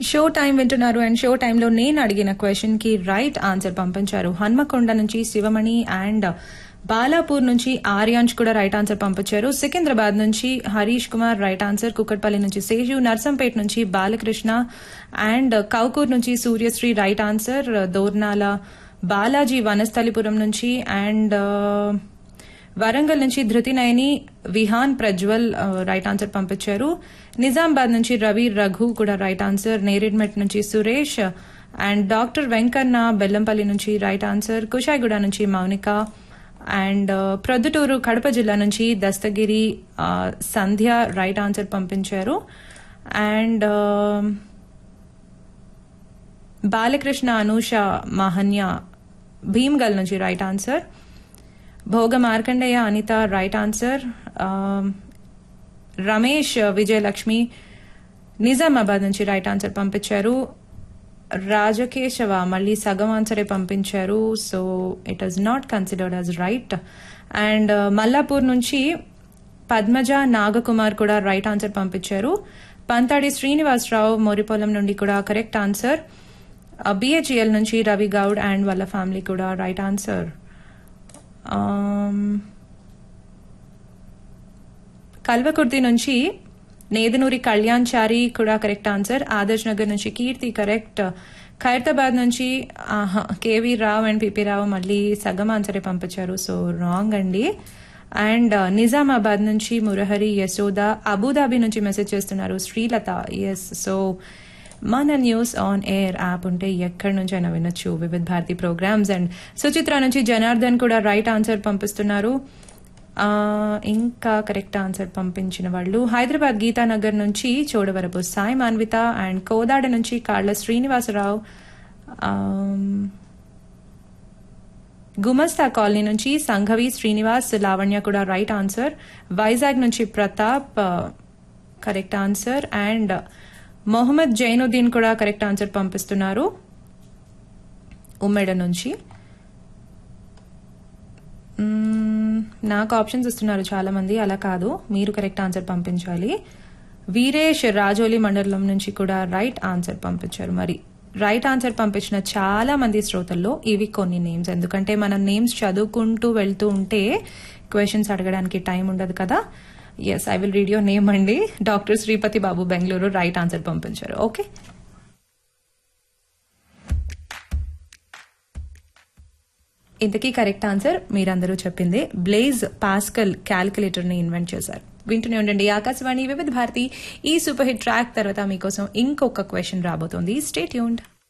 show time వింటున్నారు and show టైంలో నేను అడిగిన క్వశ్చన్ కి రైట్ ఆన్సర్ పంపించారు హన్మకొండ నుంచి శివమణి అండ్ బాలాపూర్ నుంచి ఆర్యాంష్ కూడా రైట్ ఆన్సర్ పంపించారు సికింద్రాబాద్ నుంచి హరీష్ కుమార్ రైట్ ఆన్సర్ కుక్కట్పల్లి నుంచి శేషు నర్సంపేట నుంచి బాలకృష్ణ అండ్ కౌకూర్ నుంచి సూర్యశ్రీ రైట్ ఆన్సర్ దోర్నాల బాలాజీ వనస్థలిపురం నుంచి అండ్ వరంగల్ నుంచి ధృతి నయని విహాన్ ప్రజ్వల్ ఆ, రైట్ ఆన్సర్ పంపించారు నిజామాబాద్ నుంచి రవి రఘు కూడా రైట్ ఆన్సర్ నేరేడ్మెట్ నుంచి సురేష్ అండ్ డాక్టర్ వెంకన్న బెల్లంపల్లి నుంచి రైట్ ఆన్సర్ కుషాయిగూడ నుంచి మౌనిక అండ్ ఆ, ప్రొద్దుటూరు కడప జిల్లా నుంచి దస్తగిరి ఆ, సంధ్య రైట్ ఆన్సర్ పంపించారు అండ్ ఆ, బాలకృష్ణ అనూష మహన్య భీమ్గల్ నుంచి right answer Bhoga Markandeya Anitha right answer Ramesh Vijayalakshmi Nizamabad నుంచి రైట్ ఆన్సర్ పంపించారు రాజకేశవ మళ్ళీ సగం ఆన్సరే పంపించారు so it is not considered as right and Mallapur నుంచి పద్మజ నాగకుమార్ కూడా రైట్ ఆన్సర్ పంపించారు పంతాడి శ్రీనివాసరావు మోరిపోలం నుండి కూడా కరెక్ట్ ఆన్సర్ బిహెచ్ఎల్ నుంచి రవి గౌడ్ అండ్ వాళ్ళ ఫ్యామిలీ కూడా రైట్ ఆన్సర్ కల్వకుర్తి నుంచి నేదనూరి కళ్యాణ్ చారి కూడా కరెక్ట్ ఆన్సర్ ఆదర్శ్ నగర్ నుంచి కీర్తి కరెక్ట్ ఖైరతాబాద్ నుంచి ఆహా, KV Rao and PP Rao మళ్ళీ సగం ఆన్సరే పంపించారు సో రాంగ్ అండి అండ్ నిజామాబాద్ నుంచి మురహరి యశోద అబుదాబి నుంచి మెసేజ్ చేస్తున్నారు శ్రీలత ఎస్ సో మన న్యూస్ ఆన్ ఎయిర్ యాప్ ఉంటే ఎక్కడి నుంచి అయినా వినొచ్చు వివిధ భారతి ప్రోగ్రామ్స్ అండ్ సుచిత్ర నుంచి జనార్దన్ కూడా రైట్ ఆన్సర్ పంపిస్తున్నారు ఆ, ఇంకా కరెక్ట్ ఆన్సర్ పంపించిన వాళ్ళు హైదరాబాద్ గీతానగర్ నుంచి చోడవరపు సాయి మాన్విత అండ్ కోదాడ నుంచి కాళ్ల శ్రీనివాసరావు ఆమ్, గుమస్తా కాలనీ నుంచి సంఘవి శ్రీనివాస్ లావణ్య కూడా రైట్ ఆన్సర్ వైజాగ్ నుంచి ప్రతాప్ ఆ, correct answer and Mohammed Zainuddin కూడా కరెక్ట్ ఆన్సర్ పంపిస్తున్నారు ఉమ్మేడ నుంచి మ్మ్, నాకు ఆప్షన్స్ ఇస్తున్నారు చాలా మంది అలా కాదు మీరు కరెక్ట్ ఆన్సర్ పంపించాలి వీరేష్ రాజోలి మండలం నుంచి కూడా రైట్ ఆన్సర్ పంపించారు మరి రైట్ ఆన్సర్ పంపించిన చాలా మంది శ్రోతల్లో ఇవి కొన్ని నేమ్స్ ఎందుకంటే మనం నేమ్స్ చదువుకుంటూ వెళ్తూ ఉంటే క్వశ్చన్స్ అడగడానికి టైం ఉండదు కదా yes I will read your name అండి doctor Sripathi Babu Bengaluru right answer పంపించారు ఓకే ఇంతకీ కరెక్ట్ ఆన్సర్ మీరందరూ చెప్పిందే బ్లేజ్ పాస్కల్ క్యాల్కులేటర్ ని ఇన్వెంట్ చేశారు వింటూనే ఉండండి ఆకాశవాణి వివిధ భారతి ఈ సూపర్ హిట్ ట్రాక్ తర్వాత మీకోసం ఇంకొక క్వశ్చన్ రాబోతోంది స్టేట్ యూన్డ్